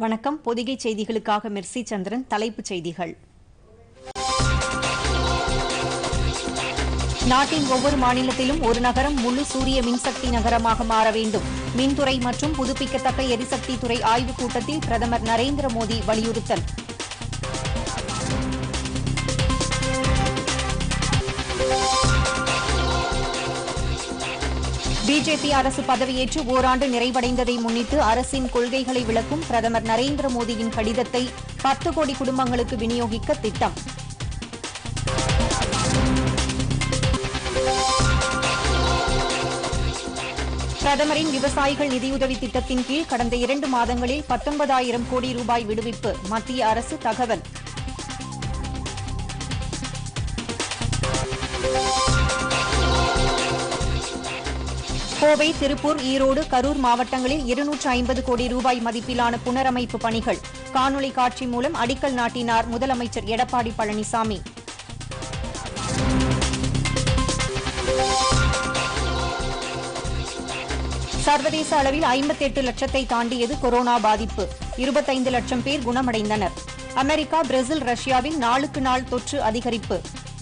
வணக்கம் பொதிகை செய்திகளுக்காக மிர்சி சந்திரன் தலைப்புச் செய்திகள் நாட்டின் ஒவ்வொரு மாநிலத்திலும் ஒரு நகரம் முழு சூரிய மின்சக்தி நகரமாக மாற வேண்டும் மின்துறை மற்றும் புதுப்பிக்கத்தக்க எரிசக்தி துறை ஆய்வுக் கூட்டத்தில் பிரதமர் நரேந்திர மோடி வலியுறுத்தல் பிஜேபி அரசு பதவியேற்று ஓராண்டு நிறைவடைந்ததை முன்னிட்டு அரசின் கொள்கைகளை விளக்கும் பிரதமர் நரேந்திர மோடியின் கடிதத்தை பத்து கோடி குடும்பங்களுக்கு விநியோகிக்க திட்டம் பிரதமரின் விவசாயிகள் நிதியுதவி திட்டத்தின் கீழ் கடந்த இரண்டு மாதங்களில் பத்தொன்பதாயிரம் கோடி ரூபாய் விடுவிப்பு மத்திய அரசு தகவல் கோவை திருப்பூர் ஈரோடு கரூர் மாவட்டங்களில் இருநூற்று ஐம்பது கோடி ரூபாய் மதிப்பிலான புனரமைப்பு பணிகள் காணொலி காட்சி மூலம் அடிக்கல் நாட்டினார் முதலமைச்சர் எடப்பாடி பழனிசாமி சர்வதேச அளவில் 58 லட்சத்தை தாண்டியது கொரோனா பாதிப்பு இருபத்தைந்து லட்சம் பேர் குணமடைந்தனர் அமெரிக்கா பிரேசில் ரஷ்யாவில் நாளுக்கு நாள் தொற்று அதிகரிப்பு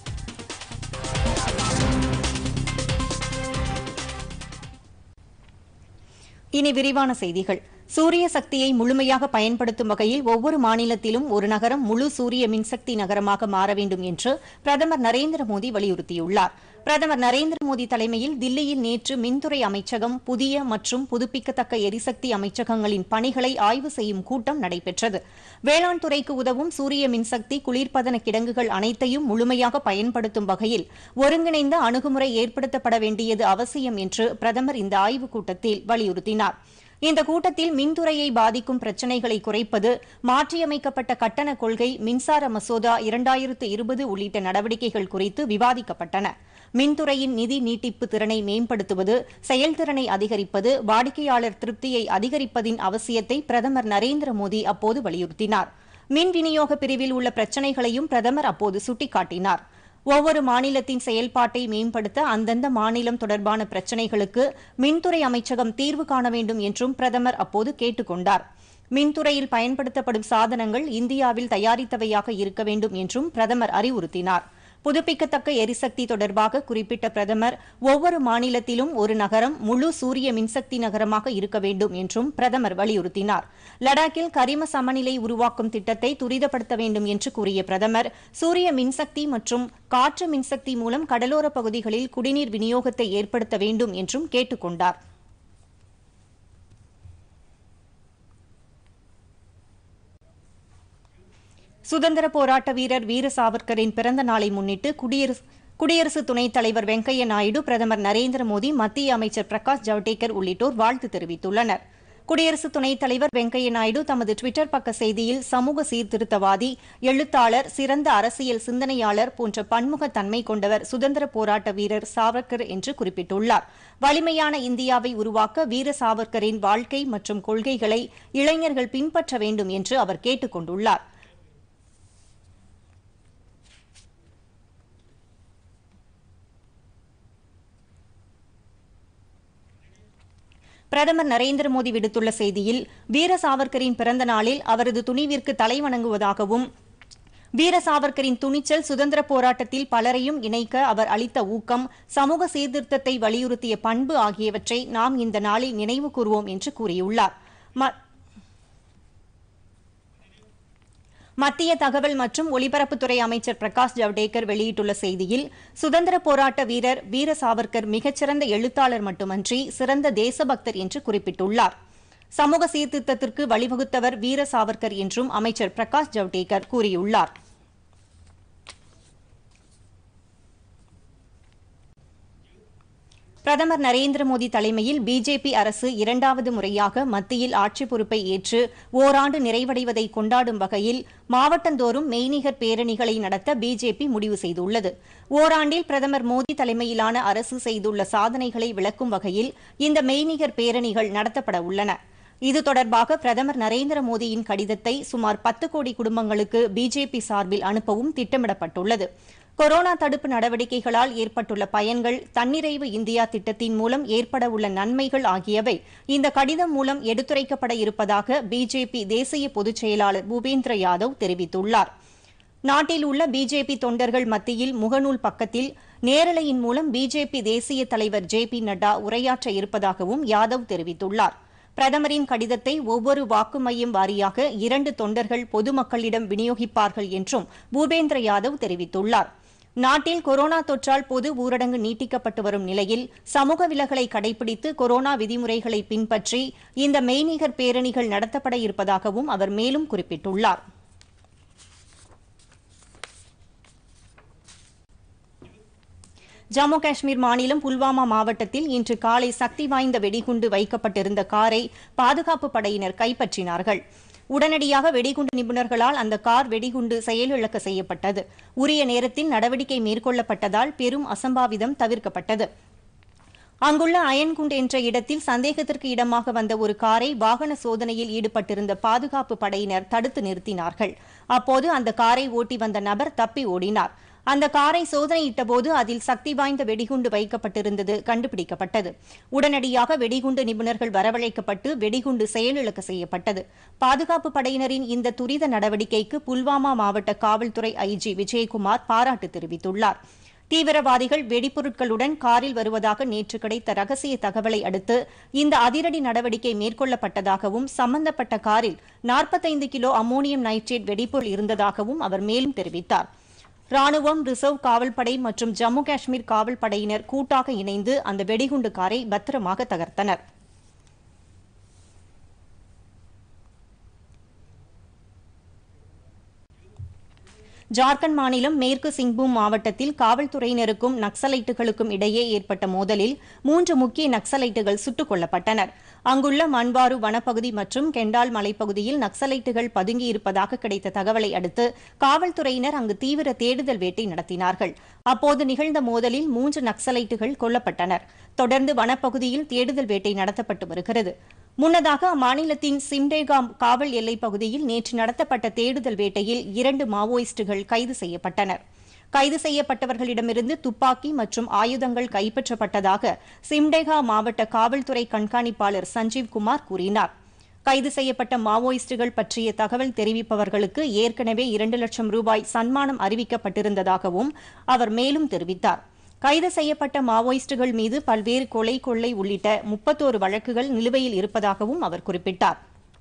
இனி விரிவான செய்திகள் சூரிய சக்தியை முழுமையாக பயன்படுத்தும் வகையில் ஒவ்வொரு மாநிலத்திலும் ஒரு நகரம் முழு சூரிய மின்சக்தி நகரமாக மாற வேண்டும் என்று பிரதமர் நரேந்திர மோடி வலியுறுத்தியுள்ளார் பிரதமர் நரேந்திர மோடி தலைமையில் தில்லியில் நேற்று மின்துறை அமைச்சகம் புதிய மற்றும் புதுப்பிக்கத்தக்க எரிசக்தி அமைச்சகங்களின் பணிகளை ஆய்வு செய்யும் கூட்டம் நடைபெற்றது வேளாண் துறைக்கு உதவும் சூரிய மின்சக்தி குளிர்பதன கிடங்குகள் அனைத்தையும் முழுமையாக பயன்படுத்தும் வகையில் ஒருங்கிணைந்த அணுகுமுறை ஏற்படுத்தப்பட வேண்டியது அவசியம் என்று பிரதமர் இந்த ஆய்வுக் கூட்டத்தில் வலியுறுத்தினார் இந்த கூட்டத்தில் மின்துறையை பாதிக்கும் பிரச்சினைகளை குறைப்பது மாற்றியமைக்கப்பட்ட கட்டண கொள்கை மின்சார மசோதா இரண்டாயிரத்து இருபது உள்ளிட்ட நடவடிக்கைகள் குறித்து விவாதிக்கப்பட்டன மின்துறையின் நிதி நீட்டிப்பு திறனை மேம்படுத்துவது செயல்திறனை அதிகரிப்பது வாடிக்கையாளர் திருப்தியை அதிகரிப்பதின் அவசியத்தை பிரதமர் நரேந்திர மோடி அப்போது வலியுறுத்தினார் மின் விநியோக பிரிவில் உள்ள பிரச்சினைகளையும் பிரதமர் அப்போது சுட்டிக்காட்டினார் ஒவ்வொரு மாநிலத்தின் செயல்பாட்டை மேம்படுத்த அந்தந்த மாநிலம் தொடர்பான பிரச்சினைகளுக்கு மின்துறை அமைச்சகம் தீர்வு காண வேண்டும் என்றும் பிரதமர் அப்போது கேட்டுக் கொண்டார் மின்துறையில் பயன்படுத்தப்படும் சாதனங்கள் இந்தியாவில் தயாரித்தவையாக இருக்க வேண்டும் என்றும் பிரதமர் அறிவுறுத்தினார் புதுப்பிக்கத்தக்க எரிசக்தி தொடர்பாக குறிப்பிட்ட பிரதமர் ஒவ்வொரு மாநிலத்திலும் ஒரு நகரம் முழு சூரிய மின்சக்தி நகரமாக இருக்க வேண்டும் என்றும் பிரதமர் வலியுறுத்தினார் லடாக்கில் கரிம சமநிலை உருவாக்கும் திட்டத்தை துரிதப்படுத்த வேண்டும் என்று கூறிய பிரதமர் சூரிய மின்சக்தி மற்றும் காற்று மின்சக்தி மூலம் கடலோரப் பகுதிகளில் குடிநீர் விநியோகத்தை ஏற்படுத்த வேண்டும் என்றும் கேட்டுக் கொண்டார் சுதந்திர போராட்ட வீரர் வீர சாவர்கரின் பிறந்த நாளை முன்னிட்டு குடியரசு குடியரசு துணைத் தலைவர் வெங்கையா நாயுடு பிரதமர் நரேந்திர மோடி மத்திய அமைச்சர் பிரகாஷ் ஜவடேகர் உள்ளிட்டோர் வாழ்த்து தெரிவித்துள்ளனர் குடியரசு துணைத் தலைவர் வெங்கையா நாயுடு தமது டுவிட்டர் பக்க செய்தியில் சமூக சீர்திருத்தவாதி எழுத்தாளர் சிறந்த அரசியல் சிந்தனையாளர் போன்ற பன்முகத்தன்மை கொண்டவர் சுதந்திர போராட்ட வீரர் சாவர்கர் என்று குறிப்பிட்டுள்ளார் வலிமையான இந்தியாவை உருவாக்க வீர சாவர்கரின் வாழ்க்கை மற்றும் கொள்கைகளை இளைஞர்கள் பின்பற்ற வேண்டும் என்று அவர் கேட்டுக் கொண்டுள்ளார் பிரதமர் நரேந்திர மோடி விடுத்துள்ள செய்தியில் வீர சாவர்கரின் பிறந்த நாளில் அவரது துணிவிற்கு தலைவணங்குவதாகவும் வீர சாவர்கரின் துணிச்சல் சுதந்திர போராட்டத்தில் பலரையும் இணைக்க அவர் அளித்த ஊக்கம் சமூக சீர்திருத்தத்தை வலியுறுத்திய பண்பு ஆகியவற்றை நாம் இந்த நாளில் நினைவு கூறுவோம் என்று கூறியுள்ளார் மத்திய தகவல் மற்றும் ஒலிபரப்புத்துறை அமைச்சர் பிரகாஷ் ஜவடேகர் வெளியிட்டுள்ள செய்தியில் சுதந்திர போராட்ட வீரர் வீர சாவர்கர் மிகச்சிறந்த எழுத்தாளர் மட்டுமன்றி சிறந்த தேசபக்தர் என்று குறிப்பிட்டுள்ளார் சமூக சீர்திருத்தத்திற்கு வழிவகுத்தவர் வீர சாவர்கர் என்றும் அமைச்சர் பிரகாஷ் ஜவடேகர் கூறியுள்ளார் பிரதமர் நரேந்திர மோடி தலைமையில் பிஜேபி அரசு இரண்டாவது முறையாக மத்தியில் ஆட்சி பொறுப்பை ஏற்று ஓராண்டு நிறைவடைவதை கொண்டாடும் வகையில் மாவட்டந்தோறும் மெய்நிகர் பேரணிகளை நடத்த பிஜேபி முடிவு செய்துள்ளது ஓராண்டில் பிரதமர் மோடி தலைமையிலான அரசு செய்துள்ள சாதனைகளை விளக்கும் வகையில் இந்த மெய்நிகர் பேரணிகள் நடத்தப்பட உள்ளன இது தொடர்பாக பிரதமர் நரேந்திர மோடியின் கடிதத்தை சுமார் பத்து கோடி குடும்பங்களுக்கு பிஜேபி சார்பில் அனுப்பவும் திட்டமிடப்பட்டுள்ளது கொரோனா தடுப்பு நடவடிக்கைகளால் ஏற்பட்டுள்ள பயன்கள் தன்னிறைவு இந்தியா திட்டத்தின் மூலம் ஏற்பட உள்ள நன்மைகள் ஆகியவை இந்த கடிதம் மூலம் எடுத்துரைக்கப்பட இருப்பதாக பிஜேபி தேசிய பொதுச் செயலாளர் பூபேந்திர யாதவ் தெரிவித்துள்ளார் நாட்டில் உள்ள பிஜேபி தொண்டர்கள் மத்தியில் முகநூல் பக்கத்தில் நேரலையின் மூலம் பிஜேபி தேசிய தலைவர் ஜே பி நட்டா உரையாற்ற இருப்பதாகவும் யாதவ் தெரிவித்துள்ளார் பிரதமரின் கடிதத்தை ஒவ்வொரு வாக்கு மையம் வாரியாக இரண்டு தொண்டர்கள் பொதுமக்களிடம் விநியோகிப்பார்கள் என்றும் பூபேந்திர யாதவ் தெரிவித்துள்ளார் நாட்டில் கொரோனா தொற்றால் பொது ஊரடங்கு நீட்டிக்கப்பட்டு வரும் நிலையில் சமூக விலகலை கடைபிடித்து கொரோனா விதிமுறைகளை பின்பற்றி இந்த மெய்நிகர் பேரணிகள் நடத்தப்பட இருப்பதாகவும் அவர் மேலும் குறிப்பிட்டுள்ளார் ஜம்மு காஷ்மீர் மாநிலம் புல்வாமா மாவட்டத்தில் இன்று காலை சக்தி வாய்ந்த வெடிகுண்டு வைக்கப்பட்டிருந்த காரை பாதுகாப்பு படையினர் கைப்பற்றினார்கள் உடனடியாக வெடிகுண்டு நிபுணர்களால் அந்த கார் வெடிகுண்டு செயலிழக்க செய்யப்பட்டது உரிய நேரத்தில் நடவடிக்கை மேற்கொள்ளப்பட்டதால் பெரும் அசம்பாவிதம் தவிர்க்கப்பட்டது அங்குள்ள அயன்குண்ட் என்ற இடத்தில் சந்தேகத்திற்கு இடமாக வந்த ஒரு காரை வாகன சோதனையில் ஈடுபட்டிருந்த பாதுகாப்பு படையினர் தடுத்து நிறுத்தினார்கள் அப்போது அந்த காரை ஓட்டி வந்த நபர் தப்பி ஓடினார் அந்த காரை சோதனையிட்டபோது அதில் சக்தி வாய்ந்த வெடிகுண்டு வைக்கப்பட்டிருந்தது கண்டுபிடிக்கப்பட்டது உடனடியாக வெடிகுண்டு நிபுணர்கள் வரவழைக்கப்பட்டு வெடிகுண்டு செயலிழக்க செய்யப்பட்டது பாதுகாப்பு படையினரின் இந்த துரித நடவடிக்கைக்கு புல்வாமா மாவட்ட காவல்துறை ஐஜி விஜயகுமார் பாராட்டு தெரிவித்துள்ளார் தீவிரவாதிகள் வெடிப்பொருட்களுடன் காரில் வருவதாக நேற்று கிடைத்த ரகசிய தகவலை அடுத்து இந்த அதிரடி நடவடிக்கை மேற்கொள்ளப்பட்டதாகவும் சம்பந்தப்பட்ட காரில் நாற்பத்தைந்து கிலோ அம்மோனியம் நைட்ரேட் வெடிப்பொருள் இருந்ததாகவும் அவர் மேலும் தெரிவித்தார் ராணுவம் ரிசர்வ் காவல்படை மற்றும் ஜம்மு காஷ்மீர் காவல் படையினர் கூட்டாக இணைந்து அந்த வெடிகுண்டு காரை பத்திரமாக தகர்த்தனர் ஜார்க்கண்ட் மாநிலம் மேற்கு சிங்பூம் மாவட்டத்தில் காவல்துறையினருக்கும் நக்சலைட்டுகளுக்கும் இடையே ஏற்பட்ட மோதலில் மூன்று முக்கிய நக்சலைட்டுகள் சுட்டுக் கொல்லப்பட்டனர் அங்குள்ள மண்வாரு வனப்பகுதி மற்றும் கெண்டால் மலைப்பகுதியில் நக்சலைட்டுகள் பதுங்கியிருப்பதாக கிடைத்த தகவலை அடுத்து காவல்துறையினர் அங்கு தீவிர தேடுதல் வேட்டை நடத்தினார்கள் அப்போது நிகழ்ந்த மோதலில் மூன்று நக்சலைட்டுகள் கொல்லப்பட்டனர் தொடர்ந்து வனப்பகுதியில் தேடுதல் வேட்டை நடத்தப்பட்டு வருகிறது முன்னதாக அம்மாநிலத்தின் சிம்டேகாம் காவல் எல்லைப் பகுதியில் நேற்று நடத்தப்பட்ட தேடுதல் வேட்டையில் இரண்டு மாவோயிஸ்டுகள் கைது செய்யப்பட்டனர் கைது செய்யப்பட்டவர்களிடமிருந்து துப்பாக்கி மற்றும் ஆயுதங்கள் கைப்பற்றப்பட்டதாக சிம்டேகா மாவட்ட காவல்துறை கண்காணிப்பாளர் சஞ்சீவ் குமார் கூறினார் கைது செய்யப்பட்ட மாவோயிஸ்டுகள் பற்றிய தகவல் தெரிவிப்பவர்களுக்கு ஏற்கனவே இரண்டு லட்சம் ரூபாய் சன்மானம் அறிவிக்கப்பட்டிருந்ததாகவும் அவர் மேலும் தெரிவித்தார் கைது செய்யப்பட்ட மாவோயிஸ்டுகள் மீது பல்வேறு கொலை கொள்ளை உள்ளிட்ட முப்பத்தோரு வழக்குகள் நிலுவையில் இருப்பதாகவும் அவர் குறிப்பிட்டார்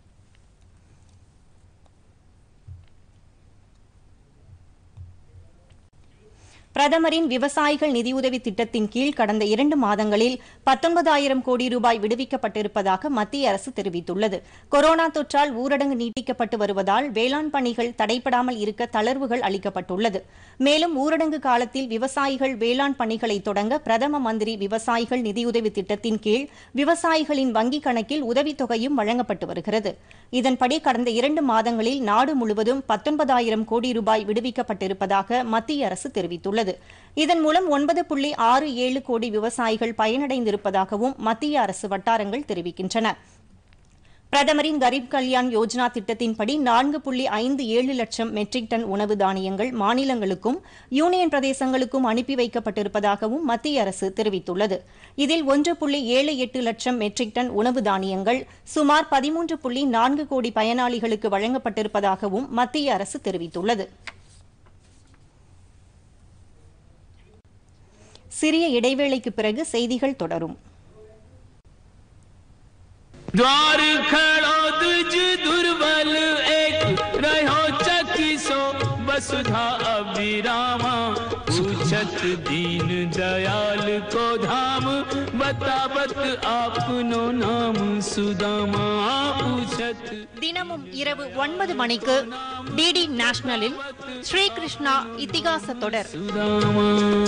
பிரதமரின் விவசாயிகள் நிதியுதவி திட்டத்தின் கீழ் கடந்த இரண்டு மாதங்களில் பத்தொன்பதாயிரம் கோடி ரூபாய் விடுவிக்கப்பட்டிருப்பதாக மத்திய அரசு தெரிவித்துள்ளது கொரோனா தொற்றால் ஊரடங்கு நீட்டிக்கப்பட்டு வருவதால் வேளாண் பணிகள் தடைபடாமல் இருக்க தளர்வுகள் அளிக்கப்பட்டுள்ளது மேலும் ஊரடங்கு காலத்தில் விவசாயிகள் வேளாண் பணிகளை தொடங்க பிரதம மந்திரி விவசாயிகள் நிதியுதவி திட்டத்தின் கீழ் விவசாயிகளின் வங்கிக் கணக்கில் உதவித்தொகையும் வழங்கப்பட்டு வருகிறது இதன்படி கடந்த இரண்டு மாதங்களில் நாடு முழுவதும் பத்தொன்பதாயிரம் கோடி ரூபாய் விடுவிக்கப்பட்டிருப்பதாக மத்திய அரசு தெரிவித்துள்ளது இதன் மூலம் ஒன்பது புள்ளி ஆறு ஏழு கோடி விவசாயிகள் பயனடைந்திருப்பதாகவும் மத்திய அரசு வட்டாரங்கள் தெரிவிக்கின்றன பிரதமரின் கரீப் கல்யாண் யோஜனா திட்டத்தின்படி நான்கு புள்ளி ஐந்து ஏழு லட்சம் மெட்ரிக் டன் உணவு தானியங்கள் மாநிலங்களுக்கும் யூனியன் பிரதேசங்களுக்கும் அனுப்பி வைக்கப்பட்டிருப்பதாகவும் மத்திய அரசு தெரிவித்துள்ளது இதில் ஒன்று புள்ளி ஏழு எட்டு லட்சம் மெட்ரிக் டன் உணவு தானியங்கள் சுமார் பதிமூன்று புள்ளி நான்கு கோடி பயனாளிகளுக்கு வழங்கப்பட்டிருப்பதாகவும் மத்திய அரசு தெரிவித்துள்ளது சிறிய இடைவேளைக்கு பிறகு செய்திகள் தொடரும் द्वार खड़ो दुज दुर्बल एक रहो चकी सो वसुधा अभिरामा पूछत दीन दयाल को धाम बतावत आपनो नाम सुदामा पूछत தினமும் இரவு ஒன்பது மணிக்கு டிடி நேஷனலில் ஸ்ரீகிருஷ்ணா இத்திகாச தொடர் सुदामा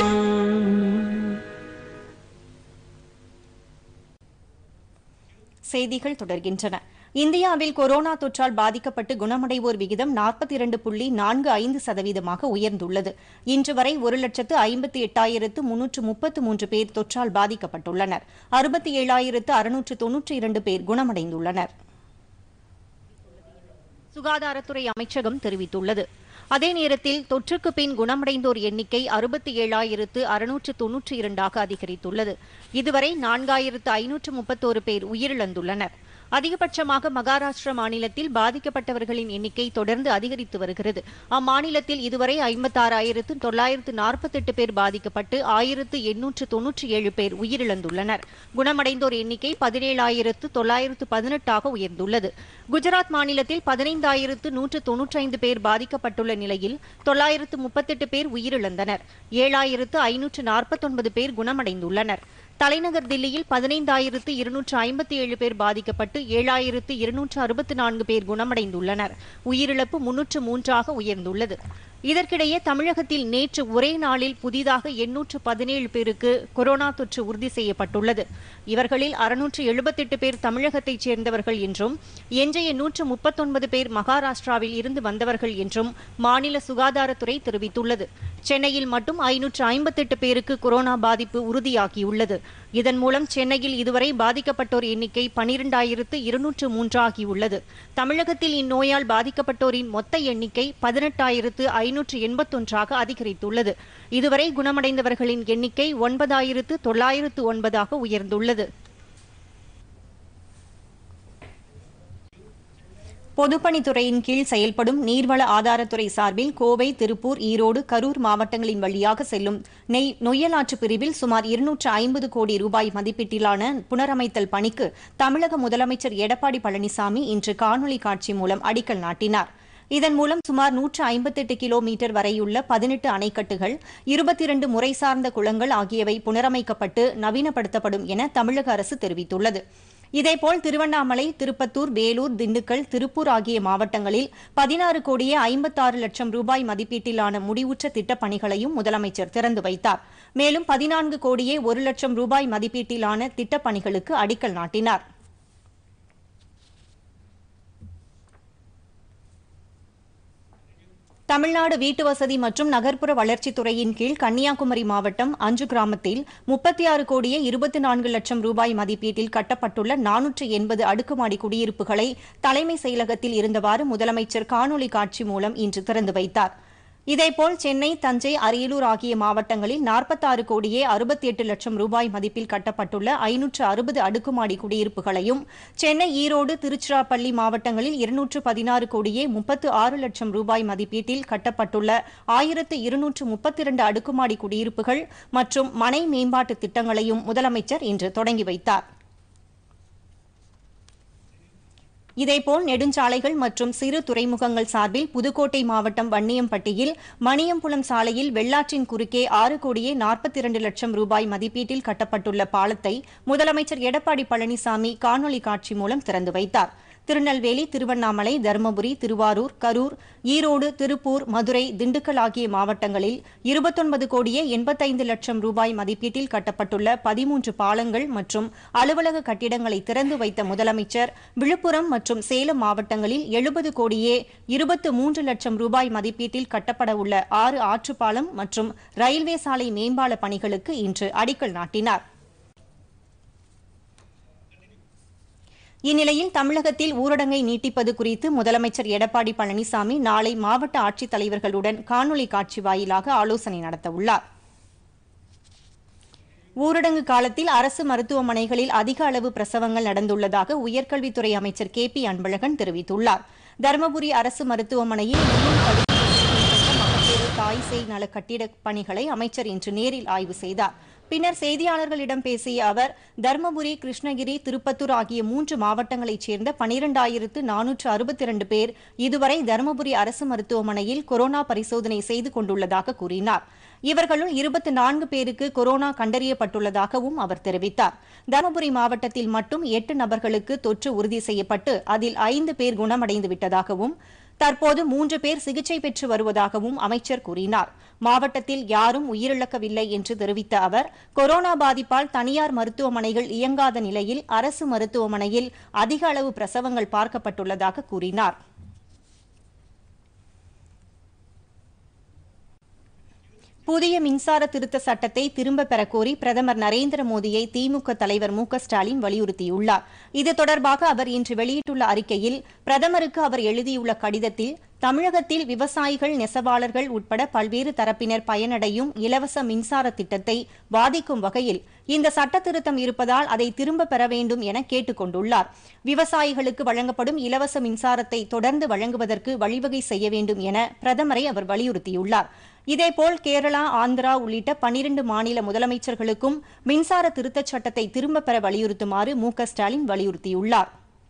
செய்திகள் தொடர்கின்றன இந்தியாவில் கொரோனா தொற்றால் பாதிக்கப்பட்டு குணமடைவோர் விகிதம் நாற்பத்தி இரண்டு புள்ளி நான்கு ஐந்து சதவீதமாக உயர்ந்துள்ளது இன்று வரை ஒரு லட்சத்து ஐம்பத்தி எட்டாயிரத்து முன்னூற்று முப்பத்து மூன்று பேர் தொற்றால் பாதிக்கப்பட்டுள்ளனர் அறுபத்தி ஏழாயிரத்து அறுநூற்று தொன்னூற்றி இரண்டு பேர் குணமடைந்துள்ளனர் சுகாதாரத்துறை அமைச்சகம் தெரிவித்துள்ளது அதே நேரத்தில் தொற்றுக்கு பின் குணமடைந்தோர் எண்ணிக்கை அறுபத்தி ஏழாயிரத்து அறுநூற்று தொன்னூற்றி இரண்டாக அதிகரித்துள்ளது இதுவரை நான்காயிரத்து ஐநூற்று முப்பத்தோரு பேர் உயிரிழந்துள்ளனர் அதிகபட்சமாக மகாராஷ்டிர மாநிலத்தில் பாதிக்கப்பட்டவர்களின் எண்ணிக்கை தொடர்ந்து அதிகரித்து வருகிறது அம்மாநிலத்தில் இதுவரை ஐம்பத்தாறாயிரத்து தொள்ளாயிரத்து நாற்பத்தெட்டு பேர் பாதிக்கப்பட்டு ஆயிரத்து எண்ணூற்று தொன்னூற்றி ஏழு பேர் உயிரிழந்துள்ளனர் குணமடைந்தோர் எண்ணிக்கை பதினேழாயிரத்து தொள்ளாயிரத்து பதினெட்டாக உயர்ந்துள்ளது குஜராத் மாநிலத்தில் பதினைந்தாயிரத்து நூற்று தொன்னூற்றைந்து பேர் பாதிக்கப்பட்டுள்ள நிலையில் தொள்ளாயிரத்து முப்பத்தெட்டு பேர் உயிரிழந்தனர் ஏழாயிரத்து ஐநூற்று நாற்பத்தொன்பது பேர் குணமடைந்துள்ளனர் தலைநகர் தில்லியில் பதினைந்தாயிரத்து இருநூற்று ஐம்பத்தி ஏழு பேர் பாதிக்கப்பட்டு ஏழாயிரத்து இருநூற்று அறுபத்தி நான்கு பேர் குணமடைந்துள்ளனர் உயிரிழப்பு முன்னூற்று மூன்றாக உயர்ந்துள்ளது இதற்கிடையே தமிழகத்தில் நேற்று ஒரே நாளில் புதிதாக எண்ணூற்று பதினேழு பேருக்கு கொரோனா தொற்று உறுதி செய்யப்பட்டுள்ளது இவர்களில் அறுநூற்று எழுபத்தெட்டு பேர் தமிழகத்தைச் சேர்ந்தவர்கள் என்றும் எஞ்சிய நூற்று முப்பத்தொன்பது பேர் மகாராஷ்டிராவில் இருந்து வந்தவர்கள் என்றும் மாநில சுகாதாரத்துறை தெரிவித்துள்ளது சென்னையில் மட்டும் ஐநூற்று ஐம்பத்தெட்டு பேருக்கு கொரோனா பாதிப்பு உறுதியாகியுள்ளது இதன் மூலம் சென்னையில் இதுவரை பாதிக்கப்பட்டோர் எண்ணிக்கை பனிரெண்டாயிரத்து இருநூற்று மூன்றாகியுள்ளது தமிழகத்தில் இந்நோயால் பாதிக்கப்பட்டோரின் மொத்த எண்ணிக்கை பதினெட்டாயிரத்து ஐநூற்று எண்பத்தொன்றாக அதிகரித்துள்ளது இதுவரை குணமடைந்தவர்களின் எண்ணிக்கை ஒன்பதாயிரத்து தொள்ளாயிரத்து ஒன்பதாக உயர்ந்துள்ளது பொதுப்பணித்துறையின் கீழ் செயல்படும் நீர்வள ஆதாரத்துறை சார்பில் கோவை திருப்பூர் ஈரோடு கரூர் மாவட்டங்களின் வழியாக செல்லும் நெய் நொய்யலாற்று பிரிவில் சுமார் இருநூற்று ஐம்பது கோடி ரூபாய் மதிப்பீட்டிலான புனரமைத்தல் பணிக்கு தமிழக முதலமைச்சர் எடப்பாடி பழனிசாமி இன்று காணொலி காட்சி மூலம் அடிக்கல் நாட்டினார் இதன் மூலம் சுமார் நூற்று ஐம்பத்தெட்டு கிலோமீட்டர் வரையுள்ள பதினெட்டு அணைக்கட்டுகள் இருபத்தி இரண்டு முறை சார்ந்த குளங்கள் ஆகியவை புனரமைக்கப்பட்டு நவீனப்படுத்தப்படும் என தமிழக அரசு தெரிவித்துள்ளது இதேபோல் திருவண்ணாமலை திருப்பத்தூர் வேலூர் திண்டுக்கல் திருப்பூர் ஆகிய மாவட்டங்களில் பதினாறு கோடியே ஐம்பத்தாறு லட்சம் ரூபாய் மதிப்பீட்டிலான முடிவுற்ற திட்டப் பணிகளையும் முதலமைச்சர் திறந்து வைத்தார் மேலும் பதினான்கு கோடியே ஒரு லட்சம் ரூபாய் மதிப்பீட்டிலான திட்டப் பணிகளுக்கு அடிக்கல் நாட்டினார் தமிழ்நாடு வீட்டு வசதி மற்றும் நகர்ப்புற வளர்ச்சித் துறையின் கீழ் கன்னியாகுமரி மாவட்டம் அஞ்சு கிராமத்தில் முப்பத்தி ஆறு கோடியே இருபத்தி நான்கு லட்சம் ரூபாய் மதிப்பீட்டில் கட்டப்பட்டுள்ள நானூற்று எண்பது அடுக்குமாடி குடியிருப்புகளை தலைமை செயலகத்தில் இருந்தவாறு முதலமைச்சர் காணொலி காட்சி மூலம் இன்று திறந்து வைத்தார் இதேபோல் சென்னை தஞ்சை அரியலூர் ஆகிய மாவட்டங்களில் நாற்பத்தாறு கோடியே அறுபத்தி எட்டு லட்சம் ரூபாய் மதிப்பில் கட்டப்பட்டுள்ள ஐநூற்று அறுபது அடுக்குமாடி குடியிருப்புகளையும் சென்னை ஈரோடு திருச்சிராப்பள்ளி மாவட்டங்களில் இருநூற்று பதினாறு கோடியே முப்பத்து ஆறு லட்சம் ரூபாய் மதிப்பீட்டில் கட்டப்பட்டுள்ள ஆயிரத்து இருநூற்று முப்பத்தி இரண்டு அடுக்குமாடி குடியிருப்புகள் மற்றும் மனை மேம்பாட்டு திட்டங்களையும் முதலமைச்சர் இன்று தொடங்கி வைத்தார் இதேபோல் நெடுஞ்சாலைகள் மற்றும் சிறு துறைமுகங்கள் சார்பில் புதுக்கோட்டை மாவட்டம் வன்னியம்பட்டியில் மணியம்புலம் சாலையில் வெள்ளாற்றின் குறுக்கே ஆறு கோடியே நாற்பத்தி இரண்டு லட்சம் ரூபாய் மதிப்பீட்டில் கட்டப்பட்டுள்ள பாலத்தை முதலமைச்சர் எடப்பாடி பழனிசாமி காணொலி காட்சி மூலம் திறந்து வைத்தார் திருநெல்வேலி திருவண்ணாமலை தருமபுரி திருவாரூர் கரூர் ஈரோடு திருப்பூர் மதுரை திண்டுக்கல் ஆகிய மாவட்டங்களில் இருபத்தொன்பது கோடியே எண்பத்தைந்து லட்சம் ரூபாய் மதிப்பீட்டில் கட்டப்பட்டுள்ள பதிமூன்று பாலங்கள் மற்றும் அலுவலக கட்டிடங்களை திறந்து வைத்த முதலமைச்சர் விழுப்புரம் மற்றும் சேலம் மாவட்டங்களில் எழுபது கோடியே இருபத்து மூன்று லட்சம் ரூபாய் மதிப்பீட்டில் கட்டப்பட உள்ள ஆறு ஆற்றுப்பாலம் மற்றும் ரயில்வே சாலை மேம்பால பணிகளுக்கு இன்று அடிக்கல் நாட்டினார் இந்நிலையில் தமிழகத்தில் ஊரடங்கை நீட்டிப்பது குறித்து முதலமைச்சர் எடப்பாடி பழனிசாமி நாளை மாவட்ட ஆட்சித் தலைவர்களுடன் காணொலி காட்சி வாயிலாக ஆலோசனை நடத்தவுள்ளார் ஊரடங்கு காலத்தில் அரசு மருத்துவமனைகளில் அதிக அளவு பிரசவங்கள் நடந்துள்ளதாக உயர்கல்வித்துறை அமைச்சர் கே பி அன்பழகன் தெரிவித்துள்ளார் தருமபுரி அரசு மருத்துவமனையில் இன்னும் படிப்பு மகப்பேறு தாய் சேய் நல கட்டிடப் பணிகளை அமைச்சர் இன்று நேரில் ஆய்வு செய்தார் பின்னர் செய்தியாளர்களிடம் பேசிய அவர் தருமபுரி கிருஷ்ணகிரி திருப்பத்தூர் ஆகிய மூன்று மாவட்டங்களைச் சேர்ந்த பனிரெண்டாயிரத்து நானூற்று அறுபத்தி இரண்டு பேர் இதுவரை தருமபுரி அரசு மருத்துவமனையில் கொரோனா பரிசோதனை செய்து கொண்டுள்ளதாக கூறினார் இவர்களுள் இருபத்தி நான்கு பேருக்கு கொரோனா கண்டறியப்பட்டுள்ளதாகவும் அவர் தெரிவித்தார் தருமபுரி மாவட்டத்தில் மட்டும் எட்டு நபர்களுக்கு தொற்று உறுதி செய்யப்பட்டு அதில் ஐந்து பேர் குணமடைந்து விட்டதாகவும் தற்போது மூன்று பேர் சிகிச்சை பெற்று வருவதாகவும் அமைச்சர் கூறினார் மாவட்டத்தில் யாரும் உயிரிழக்கவில்லை என்று தெரிவித்த அவர் கொரோனா பாதிப்பால் தனியார் மருத்துவமனைகள் இயங்காத நிலையில் அரசு மருத்துவமனையில் அதிக அளவு பிரசவங்கள் பார்க்கப்பட்டுள்ளதாக கூறினார் புதிய மின்சார திருத்த சட்டத்தை திரும்பப் பெறக்கோரி பிரதமர் நரேந்திர மோடியை திமுக தலைவர் மு க ஸ்டாலின் வலியுறுத்தியுள்ளார் இது தொடர்பாக அவர் இன்று வெளியிட்டுள்ள அறிக்கையில் பிரதமருக்கு அவர் எழுதியுள்ள கடிதத்தில் தமிழகத்தில் விவசாயிகள் நெசவாளர்கள் உட்பட பல்வேறு தரப்பினர் பயனடையும் இலவச மின்சார திட்டத்தை பாதிக்கும் வகையில் இந்த சட்ட திருத்தம் இருப்பதால் அதை திரும்ப பெற வேண்டும் என கேட்டுக் கொண்டுள்ளார் விவசாயிகளுக்கு வழங்கப்படும் இலவச மின்சாரத்தை தொடர்ந்து வழங்குவதற்கு வழிவகை செய்ய வேண்டும் என பிரதமரை அவர் வலியுறுத்தியுள்ளார் இதேபோல் கேரளா ஆந்திரா உள்ளிட்ட பனிரண்டு மாநில முதலமைச்சர்களுக்கும் மின்சார திருத்தச் சட்டத்தை திரும்பப் பெற வலியுறுத்துமாறு மு க ஸ்டாலின் வலியுறுத்தியுள்ளார்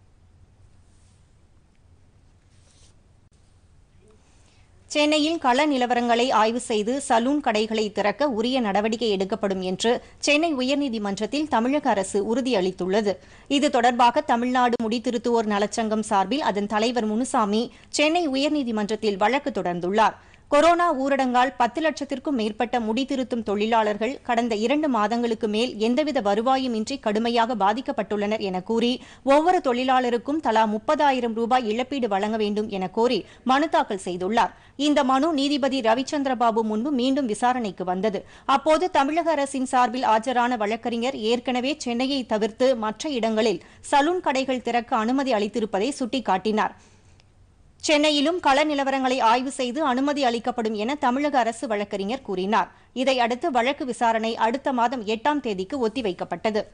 சென்னையில் கள நிலவரங்களை ஆய்வு செய்து சலூன் கடைகளை திறக்க உரிய நடவடிக்கை எடுக்கப்படும் என்று சென்னை உயர்நீதிமன்றத்தில் தமிழக அரசு உறுதியளித்துள்ளது இது தொடர்பாக தமிழ்நாடு முடித்திருத்துவோர் நலச்சங்கம் சார்பில் அதன் தலைவர் முனுசாமி சென்னை உயர்நீதிமன்றத்தில் வழக்கு தொடர்ந்துள்ளார் கொரோனா ஊரடங்கால் பத்து லட்சத்திற்கும் மேற்பட்ட முடித்திருத்தும் தொழிலாளர்கள் கடந்த இரண்டு மாதங்களுக்கு மேல் எந்தவித வருவாயும் இன்றி கடுமையாக பாதிக்கப்பட்டுள்ளனர் என கூறி ஒவ்வொரு தொழிலாளருக்கும் தலா முப்பதாயிரம் ரூபாய் இழப்பீடு வழங்க வேண்டும் என கோரி மனு தாக்கல் செய்துள்ளார் இந்த மனு நீதிபதி ரவிச்சந்திரபாபு முன்பு மீண்டும் விசாரணைக்கு வந்தது அப்போது தமிழக அரசின் சார்பில் ஆஜரான வழக்கறிஞர் ஏற்கனவே சென்னையை தவிர்த்து மற்ற இடங்களில் சலூன் கடைகள் திறக்க அனுமதி அளித்திருப்பதை சுட்டிக்காட்டினார் சென்னையிலும் கள நிலவரங்களை ஆய்வு செய்து அனுமதி அளிக்கப்படும் என தமிழக அரசு வழக்கறிஞர் கூறினார் இதையடுத்து வழக்கு விசாரணை அடுத்த மாதம் எட்டாம் தேதிக்கு ஒத்திவைக்கப்பட்டது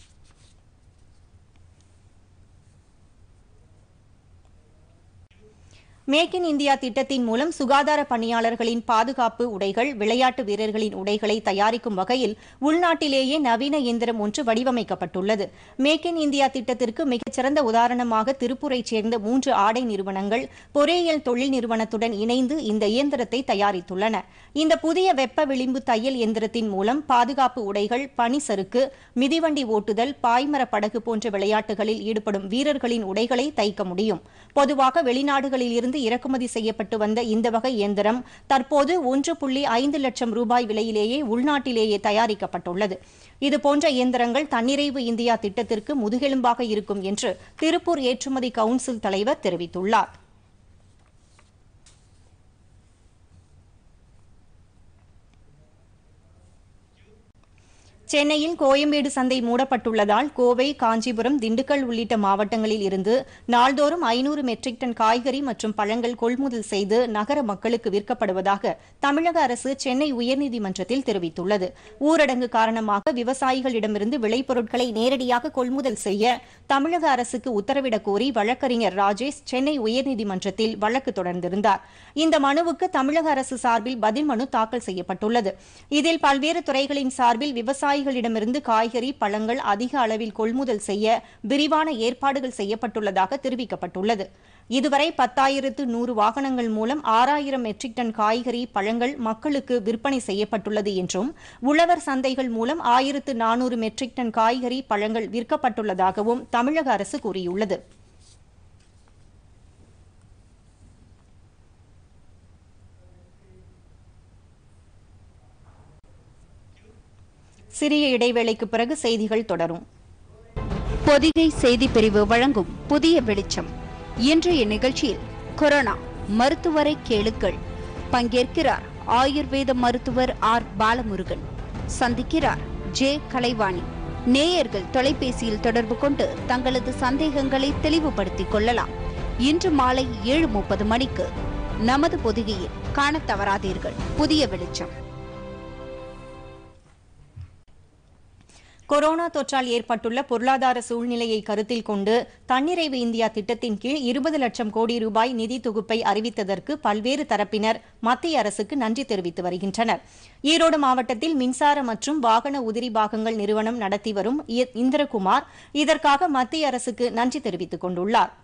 மேக் இன் இந்தியா திட்டத்தின் மூலம் சுகாதார பணியாளர்களின் பாதுகாப்பு உடைகள் விளையாட்டு வீரர்களின் உடைகளை தயாரிக்கும் வகையில் உள்நாட்டிலேயே நவீன இயந்திரம் ஒன்று வடிவமைக்கப்பட்டுள்ளது மேக் இன் இந்தியா திட்டத்திற்கு மிகச்சிறந்த உதாரணமாக திருப்பூரைச் சேர்ந்த மூன்று ஆடை நிறுவனங்கள் பொறியியல் தொழில் நிறுவனத்துடன் இணைந்து இந்த இயந்திரத்தை தயாரித்துள்ளன இந்த புதிய வெப்ப விளிம்பு தையல் இயந்திரத்தின் மூலம் பாதுகாப்பு உடைகள் பனிசறுக்கு மிதிவண்டி ஓட்டுதல் பாய்மர படகு போன்ற விளையாட்டுகளில் ஈடுபடும் வீரர்களின் உடைகளை தைக்க முடியும் பொதுவாக வெளிநாடுகளில் இருந்து இறக்குமதி செய்யப்பட்டு வந்த இந்த வகை இயந்திரம் தற்போது ஒன்று புள்ளி ஐந்து லட்சம் ரூபாய் விலையிலேயே உள்நாட்டிலேயே தயாரிக்கப்பட்டுள்ளது இதுபோன்ற இயந்திரங்கள் தன்னிறைவு இந்தியா திட்டத்திற்கு முதுகெலும்பாக இருக்கும் என்று திருப்பூர் ஏற்றுமதி கவுன்சில் தலைவர் தெரிவித்துள்ளார் சென்னையில் கோயம்பேடு சந்தை மூடப்பட்டுள்ளதால் கோவை காஞ்சிபுரம் திண்டுக்கல் உள்ளிட்ட மாவட்டங்களில் இருந்து நாள்தோறும் ஐநூறு மெட்ரிக் டன் காய்கறி மற்றும் பழங்கள் கொள்முதல் செய்து நகர மக்களுக்கு விற்கப்படுவதாக தமிழக அரசு சென்னை உயர்நீதிமன்றத்தில் தெரிவித்துள்ளது ஊரடங்கு காரணமாக விவசாயிகளிடமிருந்து விளைபொருட்களை நேரடியாக கொள்முதல் செய்ய தமிழக அரசுக்கு உத்தரவிடக் கோரி வழக்கறிஞர் ராஜேஷ் சென்னை உயர்நீதிமன்றத்தில் வழக்கு தொடர்ந்திருந்தார் இந்த மனுவுக்கு தமிழக அரசு சார்பில் பதில் மனு தாக்கல் செய்யப்பட்டுள்ளது இதில் பல்வேறு துறைகளின் சார்பில் விவசாயிகளிடமிருந்து காய்கறி பழங்கள் அதிக அளவில் கொள்முதல் செய்ய விரிவான ஏற்பாடுகள் செய்யப்பட்டுள்ளதாக தெரிவிக்கப்பட்டுள்ளது இதுவரை பத்தாயிரத்து நூறு வாகனங்கள் மூலம் ஆறாயிரம் மெட்ரிக் டன் காய்கறி பழங்கள் மக்களுக்கு விற்பனை செய்யப்பட்டுள்ளது என்றும் உழவர் சந்தைகள் மூலம் ஆயிரத்து நானூறு மெட்ரிக் டன் காய்கறி பழங்கள் விற்கப்பட்டுள்ளதாகவும் தமிழக அரசு கூறியுள்ளது சிறிய இடைவேளைக்கு பிறகு செய்திகள் தொடரும் பொதிகை செய்தி பிரிவு வழங்கும் புதிய வெளிச்சம் இன்றைய நிகழ்ச்சியில் கொரோனா மருத்துவரை கேளுங்கள் பங்கேற்கிறார் ஆயுர்வேத மருத்துவர் ஆர் பாலமுருகன் சந்திக்கிறார் ஜே கலைவாணி நேயர்கள் தொலைபேசியில் தொடர்பு கொண்டு தங்களது சந்தேகங்களை தெளிவுபடுத்திக் கொள்ளலாம் இன்று மாலை ஏழு முப்பது மணிக்கு நமது பொதிகையில் காணத் தவறாதீர்கள் புதிய வெளிச்சம் கொரோனா தொற்றால் ஏற்பட்டுள்ள பொருளாதார சூழ்நிலையை கருத்தில் கொண்டு தன்னிறைவு இந்தியா திட்டத்தின் கீழ் இருபது லட்சம் கோடி ரூபாய் நிதி தொகுப்பை அறிவித்ததற்கு பல்வேறு தரப்பினர் மத்திய அரசுக்கு நன்றி தெரிவித்து வருகின்றனர் ஈரோடு மாவட்டத்தில் மின்சார மற்றும் வாகன உதிரி பாகங்கள் நிறுவனம் நடத்தி வரும் இ- இந்திரகுமார் இதற்காக மத்திய அரசுக்கு நன்றி தெரிவித்துக் கொண்டுள்ளார்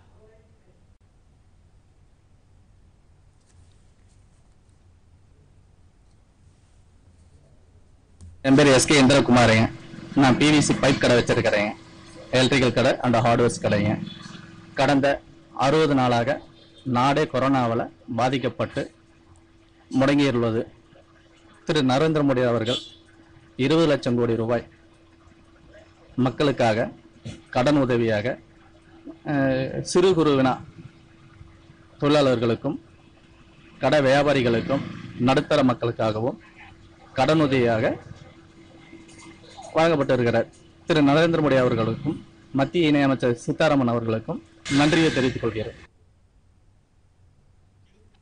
என் பேர் எஸ்கே இந்திரகுமாருங்க நான் பிவிசி பைப் கடை வச்சிருக்கிறேங்க எலக்ட்ரிக்கல் கடை அண்ட் ஹார்ட்வேர்ஸ் கடைங்க கடந்த அறுபது நாளாக நாடே கொரோனாவால் பாதிக்கப்பட்டு முடங்கியுள்ளது திரு நரேந்திர மோடி அவர்கள் இருபது லட்சம் கோடி ரூபாய் மக்களுக்காக கடன் உதவியாக அஹ், சிறு குறுவினா தொழிலாளர்களுக்கும் கடை வியாபாரிகளுக்கும் நடுத்தர மக்களுக்காகவும் கடனுதவியாக வழங்கப்பட்டிருக்கிறார் திரு நரேந்திர மோடி அவர்களுக்கும் மத்திய இணையமைச்சர் சீதாராமன் அவர்களுக்கும் நன்றியை தெரிவித்துக் கொள்கிறேன்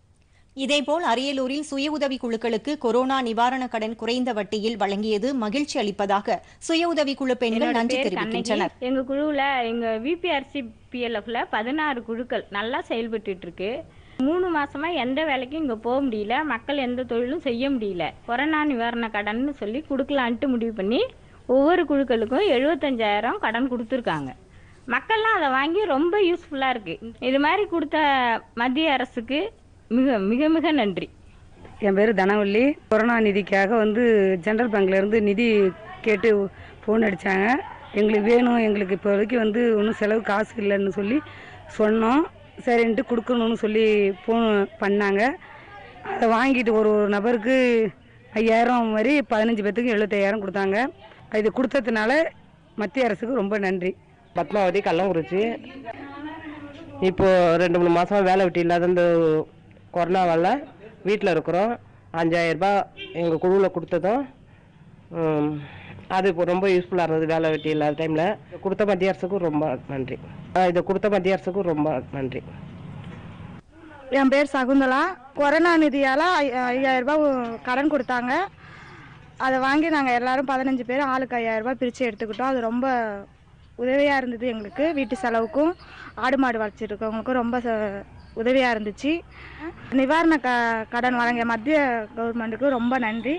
இதேபோல் அரியலூரில் சுய உதவிக் குழுக்களுக்கு கொரோனா நிவாரணக் கடன் குறைந்த வட்டியில் வழங்கியது மகிழ்ச்சி அளிப்பதாக சுய உதவிக் குழு பெண்கள் என்னோட நன்றி பேர் தெரிவிக்கின்றனர் கண்ணகி. எங்க குழுவில் எங்க விபிஆர்சி பிஎல்எஃப்ல பதினாறு குழுக்கள் நல்லா செயல்பட்டுட்டு இருக்கு மூணு மாசமா எந்த வேலைக்கும் இங்க போக முடியல மக்கள் எந்த தொழிலும் செய்ய முடியல கொரோனா நிவாரண கடன்னு சொல்லி கொடுக்கலான்ட்டு முடிவு பண்ணி ஒவ்வொரு குழுக்களுக்கும் எழுபத்தஞ்சாயிரம் கடன் கொடுத்துருக்காங்க மக்கள்லாம் அதை வாங்கி ரொம்ப யூஸ்ஃபுல்லா இருக்கு இது மாதிரி கொடுத்த மத்திய அரசுக்கு மிக மிக மிக நன்றி என் பேர் தனவள்ளி கொரோனா நிதிக்காக வந்து ஜென்ரல் பேங்க்ல இருந்து நிதி கேட்டு ஃபோன் அடித்தாங்க எங்களுக்கு வேணும் எங்களுக்கு இப்போதைக்கு வந்து ஒன்றும் செலவு காசு இல்லைன்னு சொல்லி சொன்னோம் சரின்ட்டு கொடுக்கணும்னு சொல்லி ஃபோன் பண்ணாங்க அதை வாங்கிட்டு ஒரு ஒரு நபருக்கு ஐயாயிரம் மாதிரி பதினஞ்சு பேர்த்துக்கு எழுபத்தையாயிரம் கொடுத்தாங்க இது கொடுத்ததுனால மத்திய அரசுக்கு ரொம்ப நன்றி பத்மாவதி கள்ளங்குறிச்சி இப்போ ரெண்டு மூணு மாசமா வேலை வெட்டி இல்லாத இந்த கொரோனாவால் வீட்டில் இருக்கிறோம் அஞ்சாயிரம் ரூபாய் எங்கள் குழுவில் கொடுத்ததும் ம், அது இப்போ ரொம்ப யூஸ்ஃபுல்லாக இருந்தது வேலை வெட்டி இல்லாத டைமில் கொடுத்த மத்திய அரசுக்கும் ரொம்ப நன்றி ஆ, இதை கொடுத்த மத்திய அரசுக்கும் ரொம்ப நன்றி என் பேர் சகுந்தலா கொரோனா நிதியால் ஐயாயிரம் ரூபாய் கடன் கொடுத்தாங்க அதை வாங்கி நாங்கள் எல்லாரும் பதினஞ்சு பேர் ஆளுக்கு ஐயாயிரம் ரூபாய் பிரித்து எடுத்துக்கிட்டோம் அது ரொம்ப உதவியாக இருந்தது எங்களுக்கு வீட்டு செலவுக்கும் ஆடு மாடு வளர்ச்சிருக்கவங்களுக்கும் ரொம்ப ச- உதவியாக இருந்துச்சு நிவாரண க கடன் வழங்கிய மத்திய கவர்மெண்ட்டுக்கு ரொம்ப நன்றி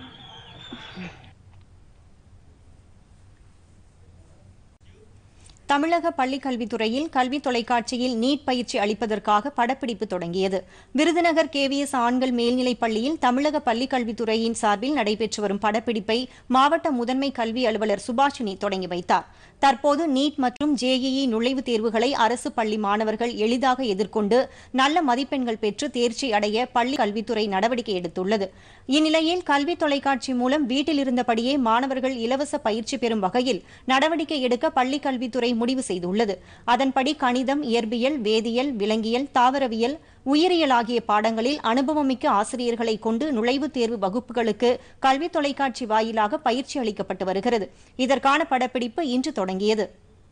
தமிழக பள்ளிக் கல்வித்துறையில் கல்வி தொலைக்காட்சியில் நீட் பயிற்சி அளிப்பதற்காக படப்பிடிப்பு தொடங்கியது விருதுநகர் கேவிஎஸ் ஆண்கள் மேல்நிலைப் பள்ளியில் தமிழக பள்ளிக் கல்வித்துறையின் சார்பில் நடைபெற்று வரும் படப்பிடிப்பை மாவட்ட முதன்மை கல்வி அலுவலர் சுபாஷினி தொடங்கி வைத்தார் தற்போது நீட் மற்றும் ஜேஇஇ நுழைவுத் தேர்வுகளை அரசு பள்ளி மாணவர்கள் எளிதாக எதிர்கொண்டு நல்ல மதிப்பெண்கள் பெற்று தேர்ச்சி அடைய பள்ளி கல்வித்துறை நடவடிக்கை எடுத்துள்ளது இந்நிலையில் கல்வி தொலைக்காட்சி மூலம் வீட்டில் இருந்தபடியே மாணவர்கள் இலவச பயிற்சி பெறும் வகையில் நடவடிக்கை எடுக்க பள்ளிக் கல்வித்துறை முடிவு செய்துள்ளது அதன்படி கணிதம் இயற்பியல் வேதியியல் விலங்கியல் தாவரவியல் உயிரியல் ஆகிய பாடங்களில் அனுபவமிக்க ஆசிரியர்களை கொண்டு நுழைவுத் தேர்வு வகுப்புகளுக்கு கல்வி தொலைக்காட்சி வாயிலாக பயிற்சி அளிக்கப்பட்டு வருகிறது இதற்கான படப்பிடிப்பு இன்று தொடங்கியது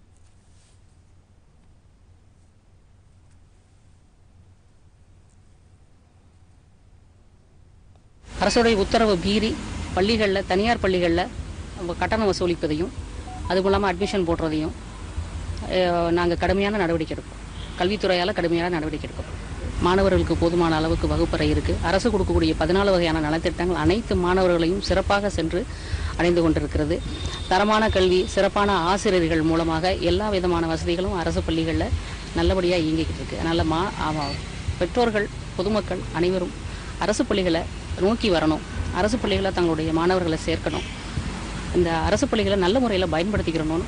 அரசுடைய உத்தரவு மீறி பள்ளிகளில் தனியார் பள்ளிகளில் கட்டணம் வசூலிப்பதையும் அது மூலமாக அட்மிஷன் போடுறதையும் நாங்கள் கடுமையான நடவடிக்கை எடுப்போம் கல்வித்துறையால் கடுமையான நடவடிக்கை எடுப்போம் மாணவர்களுக்கு போதுமான அளவுக்கு வகுப்பறை இருக்குது அரசு கொடுக்கக்கூடிய பதினாலு வகையான நலத்திட்டங்கள் அனைத்து மாணவர்களையும் சிறப்பாக சென்று அடைந்து கொண்டிருக்கிறது தரமான கல்வி சிறப்பான ஆசிரியர்கள் மூலமாக எல்லா விதமான வசதிகளும் அரசு பள்ளிகளில் நல்லபடியாக இயங்கிக்கிட்டு இருக்கு அதனால் மா ஆமா- பெற்றோர்கள் பொதுமக்கள் அனைவரும் அரசு பள்ளிகளை நோக்கி வரணும் அரசு பள்ளிகளை தங்களுடைய மாணவர்களை சேர்க்கணும் இந்த அரசு பள்ளிகளை நல்ல முறையில் பயன்படுத்திக்கிறணும்னு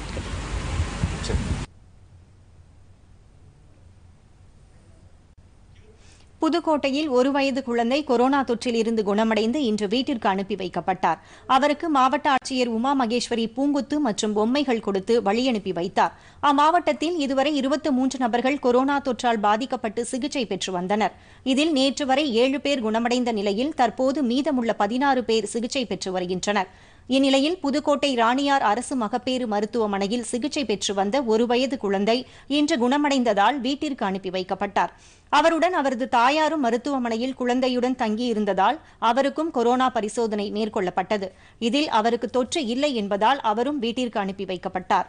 புதுக்கோட்டையில் ஒரு வயது குழந்தை கொரோனா தொற்றில் இருந்து குணமடைந்து இன்று வீட்டிற்கு அனுப்பி வைக்கப்பட்டார் அவருக்கு மாவட்ட ஆட்சியர் உமா மகேஸ்வரி பூங்குத்து மற்றும் பொம்மைகள் கொடுத்து வழியனுப்பி வைத்தார் அம்மாவட்டத்தில் இதுவரை இருபத்தி மூன்று நபர்கள் கொரோனா தொற்றால் பாதிக்கப்பட்டு சிகிச்சை பெற்று வந்தனர் இதில் நேற்று வரை ஏழு பேர் குணமடைந்த நிலையில் தற்போது மீதமுள்ள பதினாறு பேர் சிகிச்சை பெற்று வருகின்றனர் இந்நிலையில் புதுக்கோட்டை ராணியார் அரசு மகப்பேறு மருத்துவமனையில் சிகிச்சை பெற்று வந்த ஒரு வயது குழந்தை இன்று குணமடைந்ததால் வீட்டிற்கு அனுப்பி வைக்கப்பட்டார் அவருடன் அவரது தாயாரும் மருத்துவமனையில் குழந்தையுடன் தங்கியிருந்ததால் அவருக்கும் கொரோனா பரிசோதனை மேற்கொள்ளப்பட்டது இதில் அவருக்கு தொற்று இல்லை என்பதால் அவரும் வீட்டிற்கு அனுப்பி வைக்கப்பட்டார்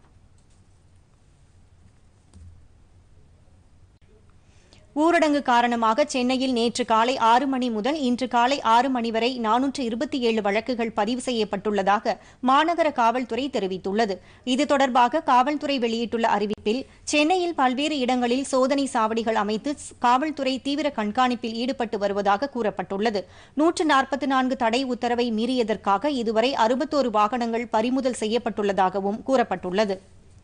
ஊரடங்கு காரணமாக சென்னையில் நேற்று காலை ஆறு மணி முதல் இன்று காலை ஆறு மணி வரை நானூற்று இருபத்தி ஏழு வழக்குகள் பதிவு செய்யப்பட்டுள்ளதாக மாநகர காவல்துறை தெரிவித்துள்ளது இது தொடர்பாக காவல்துறை வெளியிட்டுள்ள அறிவிப்பில் சென்னையில் பல்வேறு இடங்களில் சோதனை சாவடிகள் அமைத்து காவல்துறை தீவிர கண்காணிப்பில் ஈடுபட்டு வருவதாக கூறப்பட்டுள்ளது நூற்று நாற்பத்தி நான்கு தடை உத்தரவை மீறியதற்காக இதுவரை அறுபத்தோரு வாகனங்கள் பறிமுதல் செய்யப்பட்டுள்ளதாகவும் கூறப்பட்டுள்ளது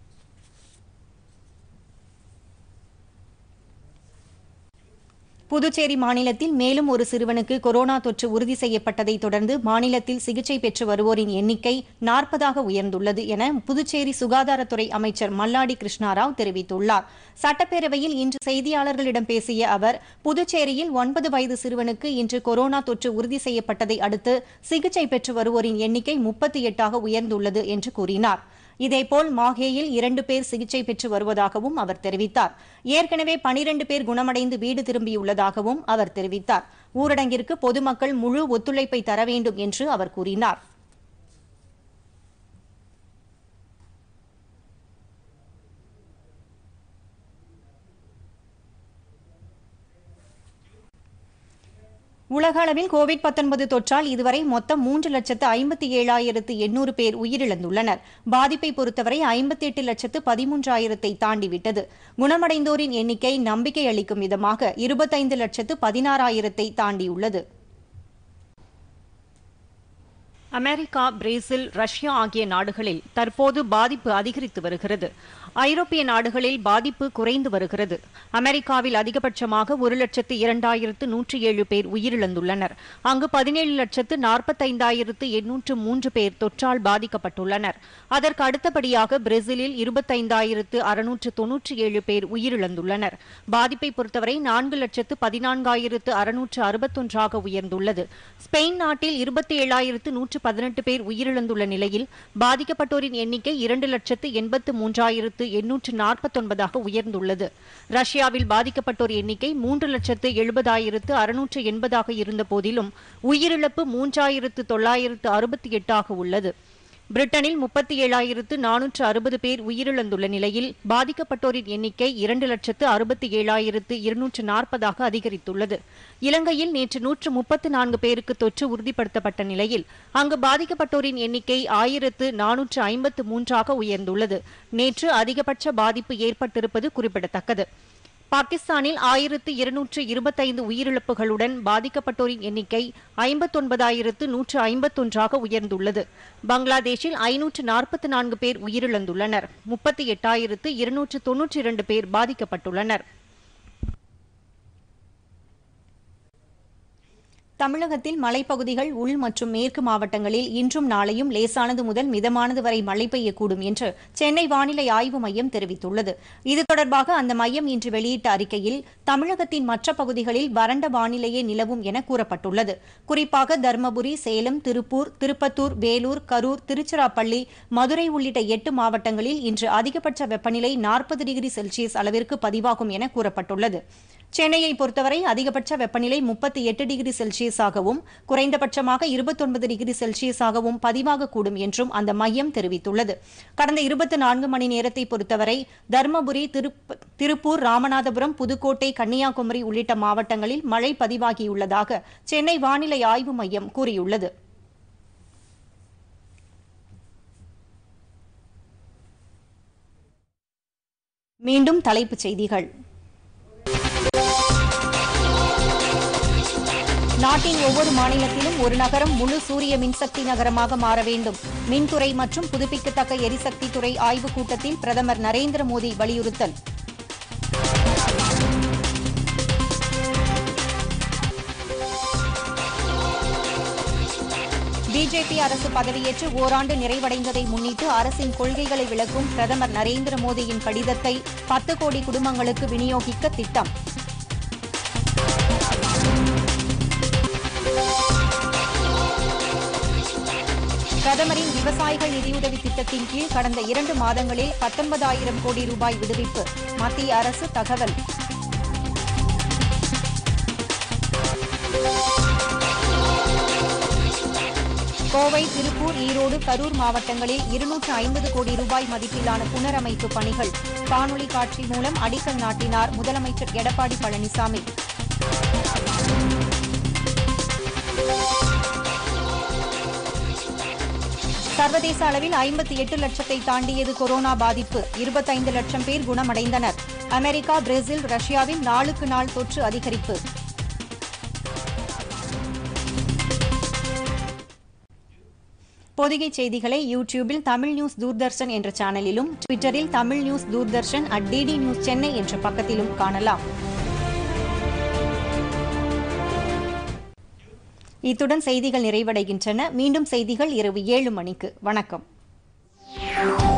புதுச்சேரி மாநிலத்தில் மேலும் ஒரு சிறுவனுக்கு கொரோனா தொற்று உறுதி செய்யப்பட்டதை தொடர்ந்து மாநிலத்தில் சிகிச்சை பெற்று வருவோரின் எண்ணிக்கை நாற்பதாக உயர்ந்துள்ளது என புதுச்சேரி சுகாதாரத்துறை அமைச்சர் மல்லாடி கிருஷ்ணாராவ் தெரிவித்துள்ளார் சட்டப்பேரவையில் இன்று செய்தியாளர்களிடம் பேசிய அவர் புதுச்சேரியில் ஒன்பது வயது சிறுவனுக்கு இன்று கொரோனா தொற்று உறுதி செய்யப்பட்டதை அடுத்து சிகிச்சை பெற்று வருவோரின் எண்ணிக்கை முப்பத்தி எட்டாக உயர்ந்துள்ளது என்று கூறினார் இதேபோல் மாஹேயில் இரண்டு பேர் சிகிச்சை பெற்று வருவதாகவும் அவர் தெரிவித்தார் ஏற்கனவே பனிரண்டு பேர் குணமடைந்து வீடு திரும்பியுள்ளதாகவும் அவர் தெரிவித்தார் ஊரடங்கிற்கு பொதுமக்கள் முழு ஒத்துழைப்பை தர வேண்டும் என்று அவர் கூறினார் உலக அளவில் கோவிட் 19 தொற்றால் இதுவரை மொத்தம் மூன்று லட்சத்து ஐம்பத்தி ஏழாயிரத்து எண்ணூறு பேர் உயிரிழந்துள்ளனர் பாதிப்பை பொறுத்தவரை ஐம்பத்தி எட்டு லட்சத்து பதிமூன்றாயிரத்தை தாண்டிவிட்டது குணமடைந்தோரின் எண்ணிக்கை நம்பிக்கை அளிக்கும் விதமாக இருபத்தைந்து லட்சத்து பதினாறாயிரத்தை தாண்டியுள்ளது அமெரிக்கா பிரேசில் ரஷ்யா ஆகிய நாடுகளில் தற்போது பாதிப்பு அதிகரித்து வருகிறது ஐரோப்பிய நாடுகளில் பாதிப்பு குறைந்து வருகிறது அமெரிக்காவில் அதிகபட்சமாக ஒரு லட்சத்து இரண்டாயிரத்து நூற்றி ஏழு பேர் உயிரிழந்துள்ளனர் அங்கு பதினேழு லட்சத்து நாற்பத்தைந்தாயிரத்து எண்ணூற்று மூன்று பேர் தொற்றால் பாதிக்கப்பட்டுள்ளனர் அதற்கு அடுத்தபடியாக பிரேசிலில் இருபத்தைந்தாயிரத்து அறுநூற்று தொன்னூற்றி ஏழு பேர் உயிரிழந்துள்ளனர் பாதிப்பை பொறுத்தவரை நான்கு லட்சத்து பதினான்காயிரத்து அறுநூற்று அறுபத்தொன்றாக உயர்ந்துள்ளது ஸ்பெயின் நாட்டில் இருபத்தி ஏழாயிரத்து நூற்று பதினெட்டு பேர் உயிரிழந்துள்ள நிலையில் பாதிக்கப்பட்டோரின் எண்ணிக்கை இரண்டு லட்சத்து எண்பத்து மூன்றாயிரத்து எண்ணூற்று நாற்பத்தொன்பதாக உயர்ந்துள்ளது ரஷ்யாவில் பாதிக்கப்பட்டோர் எண்ணிக்கை மூன்று லட்சத்து எழுபதாயிரத்து அறுநூற்று எண்பதாக இருந்த போதிலும் உயிரிழப்பு மூன்றாயிரத்து தொள்ளாயிரத்து அறுபத்தி எட்டாக உள்ளது பிரிட்டனில் முப்பத்தி ஏழாயிரத்து நானூற்று அறுபது பேர் உயிரிழந்துள்ள நிலையில் பாதிக்கப்பட்டோரின் எண்ணிக்கை இரண்டு லட்சத்து அறுபத்தி ஏழாயிரத்து இருநூற்று நாற்பதாக அதிகரித்துள்ளது இலங்கையில் நேற்று நூற்று முப்பத்து நான்கு பேருக்கு தொற்று உறுதிப்படுத்தப்பட்ட நிலையில் அங்கு பாதிக்கப்பட்டோரின் எண்ணிக்கை ஆயிரத்து நானூற்று ஐம்பத்து மூன்றாக உயர்ந்துள்ளது நேற்று அதிகபட்ச பாதிப்பு ஏற்பட்டிருப்பது குறிப்பிடத்தக்கது பாகிஸ்தானில் ஆயிரத்து இருநூற்று இருபத்தைந்து உயிரிழப்புகளுடன் பாதிக்கப்பட்டோரின் எண்ணிக்கை ஐம்பத்தொன்பதாயிரத்து நூற்று ஐம்பத்தொன்றாக உயர்ந்துள்ளது பங்களாதேஷில் ஐநூற்று நாற்பத்தி நான்கு பேர் உயிரிழந்துள்ளனர் முப்பத்தி எட்டாயிரத்து இருநூற்று தொன்னூற்றி இரண்டு பேர் பாதிக்கப்பட்டுள்ளனர் தமிழகத்தில் மலைப்பகுதிகள் உள் மற்றும் மேற்கு மாவட்டங்களில் இன்றும் நாளையும் லேசானது முதல் மிதமானது வரை மழை பெய்யக்கூடும் என்று சென்னை வானிலை ஆய்வு மையம் தெரிவித்துள்ளது இது தொடர்பாக அந்த மையம் இன்று வெளியிட்ட அறிக்கையில் தமிழகத்தின் மற்ற பகுதிகளில் வறண்ட வானிலையே நிலவும் என கூறப்பட்டுள்ளது குறிப்பாக தருமபுரி சேலம் திருப்பூர் திருப்பத்தூர் வேலூர் கரூர் திருச்சிராப்பள்ளி மதுரை உள்ளிட்ட எட்டு மாவட்டங்களில் இன்று அதிகபட்ச வெப்பநிலை நாற்பது டிகிரி செல்சியஸ் அளவிற்கு பதிவாகும் என கூறப்பட்டுள்ளது சென்னையை பொறுத்தவரை அதிகபட்ச வெப்பநிலை முப்பத்தி எட்டு டிகிரி செல்சியஸாகவும் குறைந்தபட்சமாக இருபத்தொன்பது டிகிரி செல்சியஸாகவும் பதிவாகக்கூடும் என்றும் அந்த மையம் தெரிவித்துள்ளது கடந்த இருபத்தி நான்கு மணி நேரத்தை பொறுத்தவரை தருமபுரி திருப்ப- திருப்பூர் ராமநாதபுரம் புதுக்கோட்டை கன்னியாகுமரி உள்ளிட்ட மாவட்டங்களில் மழை பதிவாகியுள்ளதாக சென்னை வானிலை ஆய்வு மையம் கூறியுள்ளது மீண்டும் தலைப்புச் செய்திகள் நாட்டின் ஒவ்வொரு மாநிலத்திலும் ஒரு நகரம் முழு சூரிய மின்சக்தி நகரமாக மாற வேண்டும் மின்துறை மற்றும் புதுப்பிக்கத்தக்க எரிசக்தி துறை ஆய்வுக் கூட்டத்தில் பிரதமர் நரேந்திர மோடி வலியுறுத்தல் பிஜேபி அரசு பதவியேற்று ஓராண்டு நிறைவடைந்ததை முன்னிட்டு அரசின் கொள்கைகளை விளக்கும் பிரதமர் நரேந்திர மோடியின் கடிதத்தை பத்து கோடி குடும்பங்களுக்கு விநியோகிக்க திட்டம் பிரதமரின் விவசாயிகள் நிதியுதவி திட்டத்தின் கீழ் கடந்த இரண்டு மாதங்களில் பத்தொன்பதாயிரம் கோடி ரூபாய் விடுவிப்பு மத்திய அரசு தகவல் கோவை திருப்பூர் ஈரோடு கரூர் மாவட்டங்களில் இருநூற்று ஐம்பது கோடி ரூபாய் மதிப்பிலான புனரமைப்பு பணிகள் காணொலி காட்சி மூலம் அடிக்கல் நாட்டினார் முதலமைச்சர் எடப்பாடி பழனிசாமி சர்வதேச அளவில் ஐம்பத்தி எட்டு லட்சத்தை தாண்டியது கொரோனா பாதிப்பு இருபத்தைந்து லட்சம் பேர் குணமடைந்தனர் அமெரிக்கா பிரேசில் ரஷ்யாவில் நாளுக்கு நாள் தொற்று அதிகரிப்பு பொதிகை செய்திகளை யூடியூபில் தமிழ் நியூஸ் தூர்தர்ஷன் என்ற சேனலிலும் ட்விட்டரில் Tamil news Doordarshan at DD news Chennai என்ற பக்கத்திலும் காணலாம் இத்துடன் செய்திகள் நிறைவடைகின்றன மீண்டும் செய்திகள் இரவு ஏழு மணிக்கு வணக்கம்